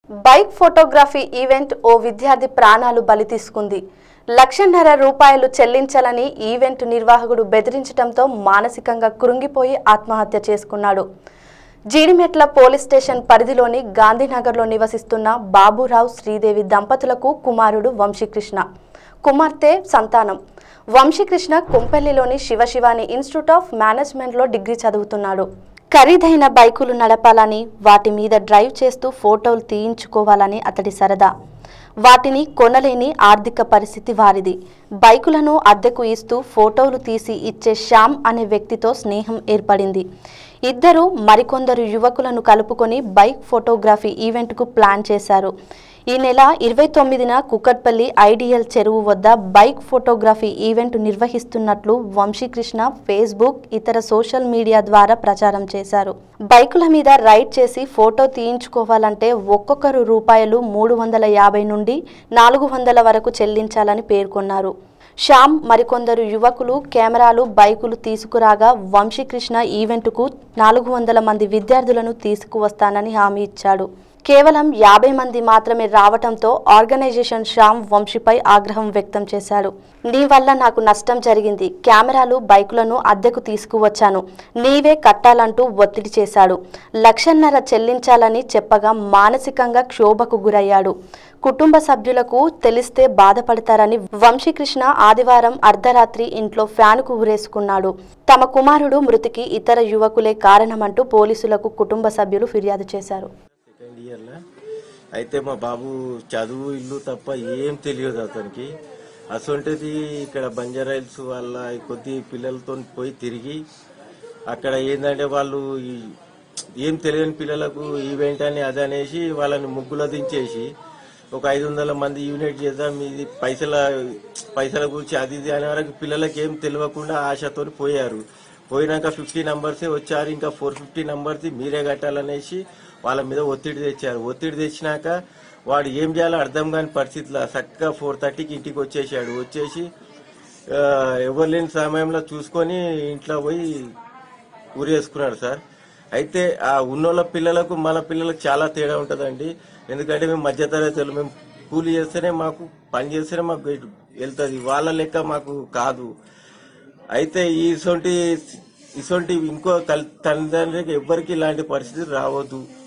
bike photography event ఓ విద్యార్థి ప్రాణాలు బలి తీసుకుంది లక్షన్నర రూపాయలు చెల్లించాలని ఈవెంట్ నిర్వాహకుడు బెదిరించడంతో మానసికంగా కృంగిపోయి ఆత్మహత్య చేసుకున్నాడు జీడిమెట్ల పోలీస్ స్టేషన్ పరిధిలోని గాంధీనగర్లో నివసిస్తున్న బాబురావు శ్రీదేవి దంపతులకు కుమారుడు వంశీకృష్ణ కుమార్తె సంతానం వంశీకృష్ణ కుంపెల్లిలోని శివశివాని ఇన్స్టిట్యూట్ ఆఫ్ మేనేజ్మెంట్లో డిగ్రీ చదువుతున్నాడు ఖరీదైన బైకులు నడపాలని వాటి మీద డ్రైవ్ చేస్తూ ఫోటోలు తీయించుకోవాలని అతడి సరదా వాటిని కొనలేని ఆర్థిక పరిస్థితి వారిది బైకులను అద్దెకు ఇస్తూ ఫోటోలు తీసి ఇచ్చే శ్యామ్ అనే వ్యక్తితో స్నేహం ఏర్పడింది ఇద్దరు మరికొందరు యువకులను కలుపుకొని బైక్ ఫోటోగ్రఫీ ఈవెంట్కు ప్లాన్ చేశారు ఈ నెల ఇరవై తొమ్మిదిన కుక్కట్పల్లి ఐడియల్ చెరువు వద్ద బైక్ ఫోటోగ్రఫీ ఈవెంట్ నిర్వహిస్తున్నట్లు వంశీకృష్ణ ఫేస్బుక్ ఇతర సోషల్ మీడియా ద్వారా ప్రచారం చేశారు బైకుల మీద రైడ్ చేసి ఫోటో తీయించుకోవాలంటే ఒక్కొక్కరు రూపాయలు మూడు వందల యాభై నుండి నాలుగు వందల వరకు చెల్లించాలని పేర్కొన్నారు శ్యామ్ మరికొందరు యువకులు కెమెరాలు బైకులు తీసుకురాగా వంశీకృష్ణ ఈవెంట్కు నాలుగు వందల మంది విద్యార్థులను తీసుకువస్తానని హామీ ఇచ్చాడు కేవలం యాభై మంది మాత్రమే రావటంతో ఆర్గనైజేషన్ శ్యామ్ వంశీపై ఆగ్రహం వ్యక్తం చేశాడు నీ వల్ల నాకు నష్టం జరిగింది కెమెరాలు బైకులను అద్దెకు తీసుకువచ్చాను నీవే కట్టాలంటూ ఒత్తిడి చేశాడు లక్షన్నర చెల్లించాలని చెప్పగా మానసికంగా క్షోభకు గురయ్యాడు కుటుంబ సభ్యులకు తెలిస్తే బాధపడతారని వంశీకృష్ణ ఆదివారం అర్ధరాత్రి ఇంట్లో ఫ్యానుకు ఊరేసుకున్నాడు తమ కుమారుడు మృతికి ఇతర యువకులే కారణమంటూ పోలీసులకు కుటుంబ సభ్యులు ఫిర్యాదు చేశారు సెకండ్ ఇయర్లో అయితే మా బాబు చదువు ఇల్లు తప్ప ఏం తెలియదు అతనికి అసొంటిది ఇక్కడ బంజారాయిల్స్ వాళ్ళ కొద్ది పిల్లలతో పోయి తిరిగి అక్కడ ఏంటంటే వాళ్ళు ఈ- ఏం తెలియని పిల్లలకు ఈవెంట్ అని అది అనేసి వాళ్ళని ముగ్గులో దించేసి ఒక ఐదు వందల మంది యూనిట్ చేద్దాం ఇది పైసల పైసల గురించి అది ఇది అనే వరకు పిల్లలకి ఏం తెలియకుండా ఆశతో పోయారు పోయినాక ఫిఫ్టీ నంబర్సే వచ్చారు ఇంకా ఫోర్ ఫిఫ్టీ నంబర్స్ మీరే కట్టాలనేసి వాళ్ళ మీద ఒత్తిడి తెచ్చారు ఒత్తిడి తెచ్చినాక వాడు ఏం చేయాలో అర్థం కాని పరిస్థితిలో చక్కగా ఫోర్ థర్టీకి ఇంటికి వచ్చేసాడు వచ్చేసి ఆ, ఎవరు లేని సమయంలో చూసుకొని ఇంట్లో పోయి ఊరేసుకున్నాడు సార్ అయితే ఆ ఉన్నోళ్ళ పిల్లలకు మన పిల్లలకు చాలా తేడా ఉంటుందండి ఎందుకంటే మేము మధ్యతరగతులు మేము కూలి చేస్తేనే మాకు పని చేస్తేనే మాకు వెళ్తుంది వాళ్ళ లెక్క మాకు కాదు అయితే ఇసొంటి ఇసొంటి ఇంకో తల్లి- తల్లిదండ్రులకి ఎవ్వరికి ఇలాంటి పరిస్థితి రావద్దు